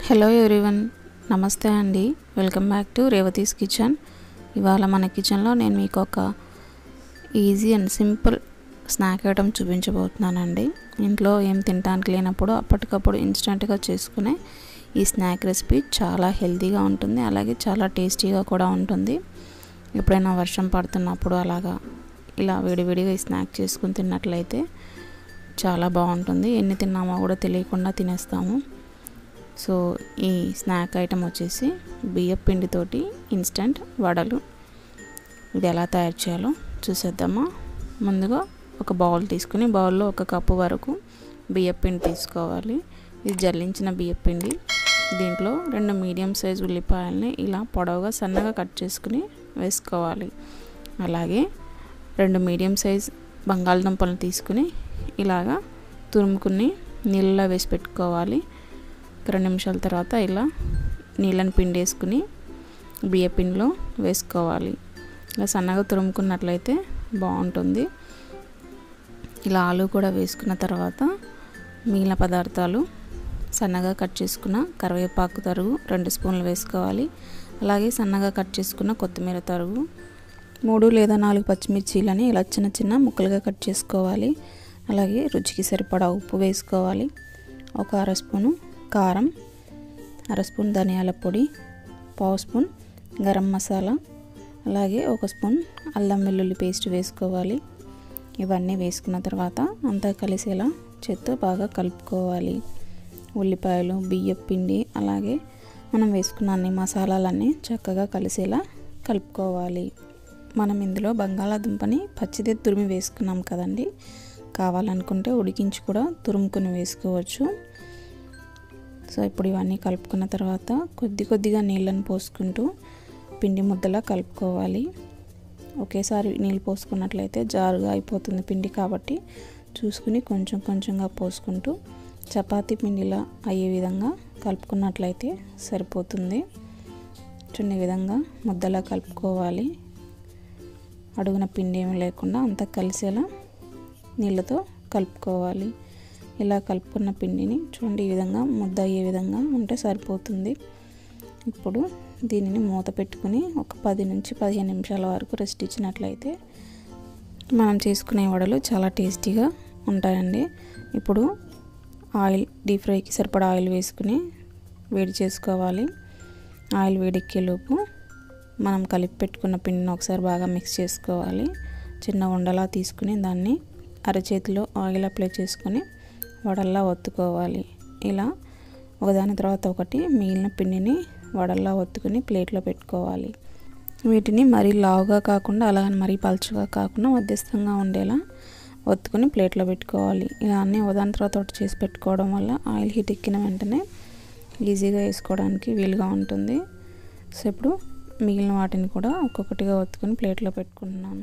hello everyone నమస్తే అండి welcome back to Revathi's kitchen ఇవాళ మన కిచెన్లో నేను మీకు ఒక easy and simple snack item చూపించబోతున్నానండి ఇంట్లో ఏం తినడానికి లేనప్పుడు అప్పటికప్పుడు ఇన్స్టెంట్గా చేసుకునే ఈ స్నాక్ రెసిపీ చాలా హెల్తీగా ఉంటుంది అలాగే చాలా టేస్టీగా కూడా ఉంటుంది ఎప్పుడైనా వర్షం పడుతున్నప్పుడు అలాగా ఇలా వేడివేడిగా ఈ స్నాక్ చేసుకుని తిన్నట్లయితే చాలా బాగుంటుంది ఎన్ని తిన్నామో కూడా తెలియకుండా తినేస్తాము సో ఈ స్నాక్ ఐటమ్ వచ్చేసి బియ్యం పిండితోటి ఇన్స్టంట్ వడలు ఇది ఎలా తయారు చేయాలో చూసేద్దామా ముందుగా ఒక బౌల్ తీసుకుని బౌల్లో ఒక కప్పు వరకు బియ్యం పిండి తీసుకోవాలి ఇది జల్లించిన బియ్యం పిండి దీంట్లో రెండు మీడియం సైజ్ ఉల్లిపాయల్ని ఇలా పొడవుగా సన్నగా కట్ చేసుకుని వేసుకోవాలి అలాగే రెండు మీడియం సైజ్ బంగాళదుంపలను తీసుకుని ఇలాగా తురుముకుని నీళ్ళలో వేసి పెట్టుకోవాలి రెండు నిమిషాల తర్వాత ఇలా నీళ్ళని పిండేసుకుని బియ్య పిండిలో వేసుకోవాలి ఇలా సన్నగా తురుముకున్నట్లయితే బాగుంటుంది ఇలా ఆలు కూడా వేసుకున్న తర్వాత మిగిలిన పదార్థాలు సన్నగా కట్ చేసుకున్న కరివేపాకు తరుగు రెండు స్పూన్లు వేసుకోవాలి అలాగే సన్నగా కట్ చేసుకున్న కొత్తిమీర తరుగు మూడు లేదా నాలుగు పచ్చిమిర్చీలని ఇలా చిన్న చిన్న ముక్కలుగా కట్ చేసుకోవాలి అలాగే రుచికి సరిపడా ఉప్పు వేసుకోవాలి ఒక అర స్పూను కారం అర స్పూన్ ధనియాల పొడి పావు స్పూన్ గరం మసాలా అలాగే ఒక స్పూన్ అల్లం వెల్లుల్లి పేస్ట్ వేసుకోవాలి ఇవన్నీ వేసుకున్న తర్వాత అంతా కలిసేలా చేత్తో బాగా కలుపుకోవాలి ఉల్లిపాయలు బియ్యం పిండి అలాగే మనం వేసుకున్న అన్ని మసాలాలన్నీ చక్కగా కలిసేలా కలుపుకోవాలి మనం ఇందులో బంగాళాదుంపని పచ్చిదే తురిమి వేసుకున్నాం కదండి కావాలనుకుంటే ఉడికించి కూడా తురుముకొని వేసుకోవచ్చు సో ఇప్పుడు ఇవన్నీ కలుపుకున్న తర్వాత కొద్ది కొద్దిగా నీళ్ళని పోసుకుంటూ పిండి ముద్దలా కలుపుకోవాలి ఒకేసారి నీళ్ళు పోసుకున్నట్లయితే జారుగా అయిపోతుంది పిండి కాబట్టి చూసుకుని కొంచెం కొంచెంగా పోసుకుంటూ చపాతీ పిండిలా అయ్యే విధంగా కలుపుకున్నట్లయితే సరిపోతుంది చూడండి విధంగా ముద్దలా కలుపుకోవాలి అడుగున పిండి ఏమి లేకుండా అంతా కలిసేలా నీళ్ళతో కలుపుకోవాలి ఇలా కలుపుకున్న పిండిని చూడండి ఈ విధంగా ముద్ద అయ్యే విధంగా ఉంటే సరిపోతుంది ఇప్పుడు దీనిని మూత పెట్టుకుని ఒక పది నుంచి పదిహేను నిమిషాల వరకు రెస్ట్ ఇచ్చినట్లయితే మనం చేసుకునే వడలు చాలా టేస్టీగా ఉంటాయండి ఇప్పుడు ఆయిల్ డీప్ ఫ్రైకి సరిపడా ఆయిల్ వేసుకుని వేడి చేసుకోవాలి ఆయిల్ వేడెక్కేలోపు మనం కలిపి పెట్టుకున్న పిండిని ఒకసారి బాగా మిక్స్ చేసుకోవాలి చిన్న ఉండలా తీసుకుని దాన్ని అరచేతిలో ఆయిల్ అప్లై చేసుకొని వడల్లా ఒత్తుకోవాలి ఇలా ఒకదాని తర్వాత ఒకటి మిగిలిన పిండిని వడల్లా ఒత్తుకుని ప్లేట్లో పెట్టుకోవాలి వీటిని మరీ లావుగా కాకుండా అలాగని మరీ పలుచగా కాకుండా మధ్యస్థంగా ఉండేలా ఒత్తుకుని ప్లేట్లో పెట్టుకోవాలి ఇలా అన్నీ ఒకదాని తర్వాత ఒకటి చేసి పెట్టుకోవడం వల్ల ఆయిల్ హీట్ ఎక్కిన వెంటనే ఈజీగా వేసుకోవడానికి వీలుగా ఉంటుంది సో ఇప్పుడు మిగిలిన వాటిని కూడా ఒక్కొక్కటిగా ఒత్తుకుని ప్లేట్లో పెట్టుకుంటున్నాను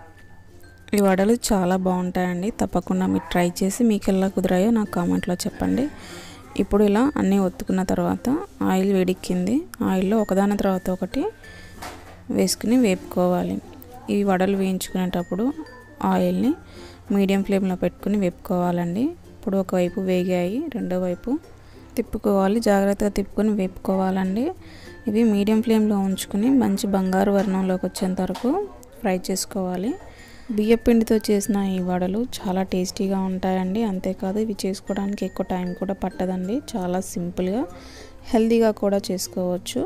ఈ వడలు చాలా బాగుంటాయండి తప్పకుండా మీరు ట్రై చేసి మీకు ఎలా కుదిరాయో నాకు కామెంట్లో చెప్పండి ఇప్పుడు ఇలా అన్నీ ఒత్తుకున్న తర్వాత ఆయిల్ వేడెక్కింది ఆయిల్లో ఒకదాని తర్వాత ఒకటి వేసుకుని వేపుకోవాలి ఈ వడలు వేయించుకునేటప్పుడు ఆయిల్ని మీడియం ఫ్లేమ్లో పెట్టుకుని వేపుకోవాలండి ఇప్పుడు ఒకవైపు వేగాయి రెండో వైపు తిప్పుకోవాలి జాగ్రత్తగా తిప్పుకొని వేపుకోవాలండి ఇవి మీడియం ఫ్లేమ్లో ఉంచుకుని మంచి బంగారు వర్ణంలోకి వచ్చేంత వరకు ఫ్రై చేసుకోవాలి బియ్య పిండితో చేసిన ఈ వడలు చాలా టేస్టీగా ఉంటాయండి అంతేకాదు ఇవి చేసుకోవడానికి ఎక్కువ టైం కూడా పట్టదండి చాలా సింపుల్గా హెల్తీగా కూడా చేసుకోవచ్చు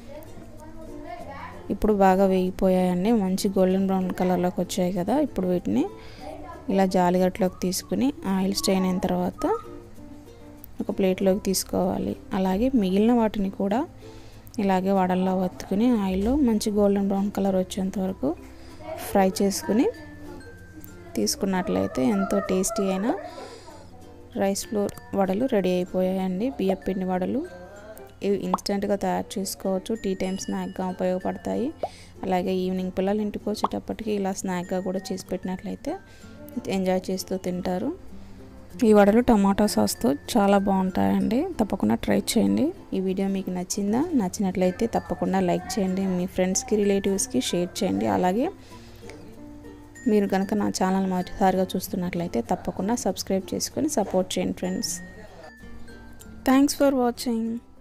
ఇప్పుడు బాగా వేగిపోయాయండి మంచి గోల్డెన్ బ్రౌన్ కలర్లోకి వచ్చాయి కదా ఇప్పుడు వీటిని ఇలా జాలిగట్లోకి తీసుకుని ఆయిల్ స్ట్రెయిన్ అయిన తర్వాత ఒక ప్లేట్లోకి తీసుకోవాలి అలాగే మిగిలిన వాటిని కూడా ఇలాగే వడల్లో వత్తుకుని ఆయిల్లో మంచి గోల్డెన్ బ్రౌన్ కలర్ వచ్చేంత వరకు ఫ్రై చేసుకుని తీసుకున్నట్లయితే ఎంతో టేస్టీ అయిన రైస్ ఫ్లోర్ వడలు రెడీ అయిపోయాయండి బియ్యం పిండి వడలు ఇవి ఇన్స్టెంట్గా తయారు చేసుకోవచ్చు టీ టైం స్నాక్గా ఉపయోగపడతాయి అలాగే ఈవినింగ్ పిల్లలు ఇంటికి వచ్చేటప్పటికి ఇలా స్నాక్గా కూడా చేసి పెట్టినట్లయితే ఎంజాయ్ చేస్తూ తింటారు ఈ వడలు టమాటా సాస్తో చాలా బాగుంటాయండి తప్పకుండా ట్రై చేయండి ఈ వీడియో మీకు నచ్చిందా నచ్చినట్లయితే తప్పకుండా లైక్ చేయండి మీ ఫ్రెండ్స్కి రిలేటివ్స్కి షేర్ చేయండి అలాగే మీరు కనుక నా ఛానల్ మొదటిసారిగా చూస్తున్నట్లయితే తప్పకుండా సబ్స్క్రైబ్ చేసుకొని సపోర్ట్ చేయండి ఫ్రెండ్స్ థ్యాంక్స్ ఫర్ వాచింగ్